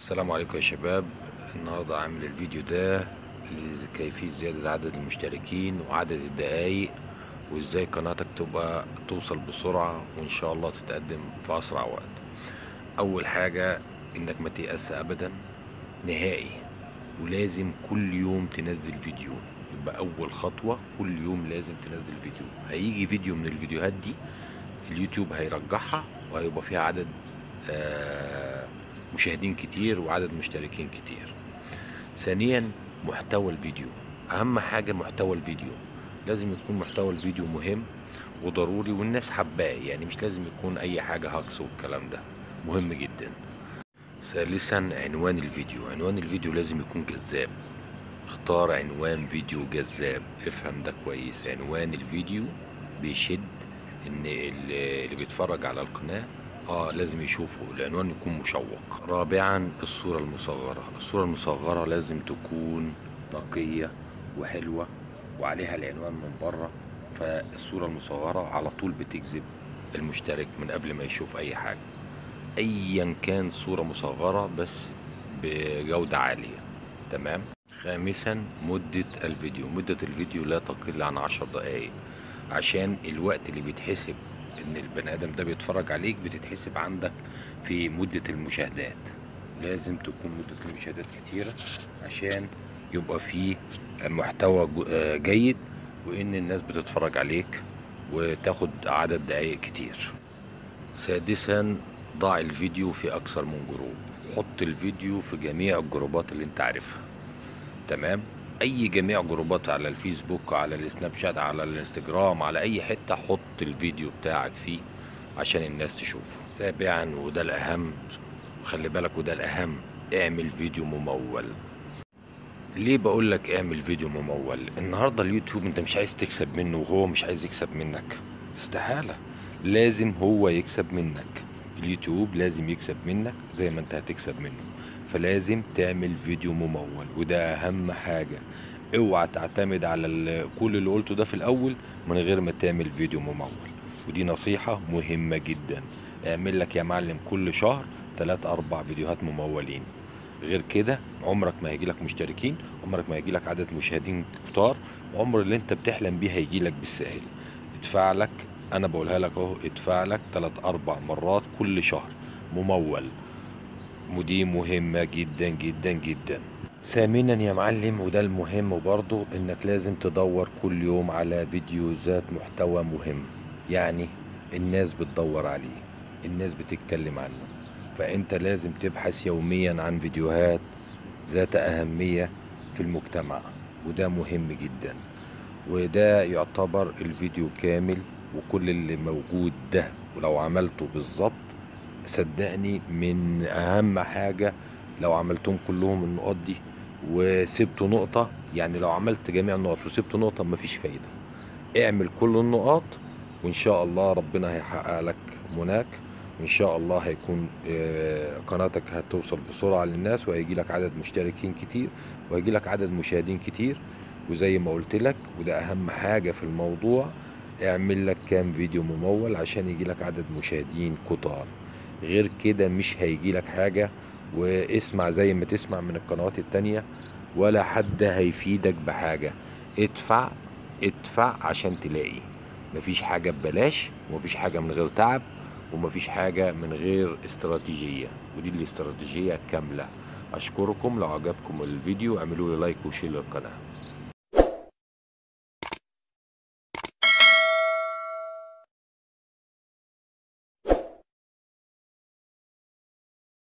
السلام عليكم يا شباب النهاردة عامل الفيديو ده لكيفية زيادة عدد المشتركين وعدد الدقايق وازاي قناتك تبقى توصل بسرعة وان شاء الله تتقدم في اسرع وقت اول حاجة انك ما تيأس ابدا نهائي ولازم كل يوم تنزل فيديو يبقى اول خطوة كل يوم لازم تنزل فيديو هيجي فيديو من الفيديوهات دي اليوتيوب هيرجعها وهيبقى فيها عدد آه مشاهدين كتير وعدد مشتركين كتير ثانيا محتوى الفيديو اهم حاجة محتوى الفيديو لازم يكون محتوى الفيديو مهم وضروري والناس حباه يعني مش لازم يكون اي حاجة هاكس والكلام ده مهم جدا ثالثا عنوان الفيديو عنوان الفيديو لازم يكون جذاب اختار عنوان فيديو جذاب افهم ده كويس عنوان الفيديو بيشد ان اللي اللي بيتفرج على القناة اه لازم يشوفوا العنوان يكون مشوق رابعا الصورة المصغرة الصورة المصغرة لازم تكون نقية وحلوة وعليها العنوان من بره فالصورة المصغرة على طول بتجذب المشترك من قبل ما يشوف اي حاجة ايا كان صورة مصغرة بس بجودة عالية تمام خامسا مدة الفيديو مدة الفيديو لا تقل عن عشر دقايق عشان الوقت اللي بيتحسب ان البني ادم ده بيتفرج عليك بتتحسب عندك في مدة المشاهدات لازم تكون مدة المشاهدات كتيرة عشان يبقى فيه محتوى جو- آه جيد وان الناس بتتفرج عليك وتاخد عدد دقايق كتير سادسا ضع الفيديو في اكثر من جروب حط الفيديو في جميع الجروبات اللي انت عارفها تمام اي جميع جروبات على الفيسبوك على السناب شات على الانستجرام على اي حتة حط الفيديو بتاعك فيه عشان الناس تشوفه سابعا وده الاهم خلي بالك وده الاهم اعمل فيديو ممول ليه بقول لك اعمل فيديو ممول النهارده اليوتيوب انت مش عايز تكسب منه وهو مش عايز يكسب منك استحالة لازم هو يكسب منك اليوتيوب لازم يكسب منك زي ما انت هتكسب منه فلازم تعمل فيديو ممول وده اهم حاجة اوعى تعتمد على ال- كل اللي قلته ده في الاول من غير ما تعمل فيديو ممول ودي نصيحة مهمة جدا اعمل لك يا معلم كل شهر تلات اربع فيديوهات ممولين غير كده عمرك ما هيجيلك مشتركين عمرك ما هيجيلك عدد مشاهدين كتار عمر اللي انت بتحلم بيه هيجيلك بالسهل ادفع لك انا بقولها لك اهو ادفع لك تلات اربع مرات كل شهر ممول ودي مهمة جدا جدا جدا ثامنا يا معلم وده المهم برضو انك لازم تدور كل يوم على فيديو ذات محتوى مهم يعني الناس بتدور عليه الناس بتتكلم عنه فانت لازم تبحث يوميا عن فيديوهات ذات اهمية في المجتمع وده مهم جدا وده يعتبر الفيديو كامل وكل اللي موجود ده ولو عملته بالظبط صدقني من اهم حاجة لو عملتهم كلهم النقاط دي وسبت نقطة يعني لو عملت جميع النقط وسبت نقطة مفيش فايدة اعمل كل النقاط وان شاء الله ربنا هيحقق لك مناك وان شاء الله هيكون آه، قناتك هتوصل بسرعة للناس وهيجي لك عدد مشتركين كتير وهيجي لك عدد مشاهدين كتير وزي ما قلت لك وده اهم حاجة في الموضوع اعمل لك كام فيديو ممول عشان يجي لك عدد مشاهدين كتار غير كده مش هيجي لك حاجة واسمع زي ما تسمع من القنوات التانية ولا حد هيفيدك بحاجة ادفع ادفع عشان تلاقي مفيش حاجة ببلاش ومفيش حاجة من غير تعب ومفيش حاجة من غير استراتيجية ودي الاستراتيجية كاملة أشكركم لو عجبكم الفيديو اعملوا لي لايك وشير للقناة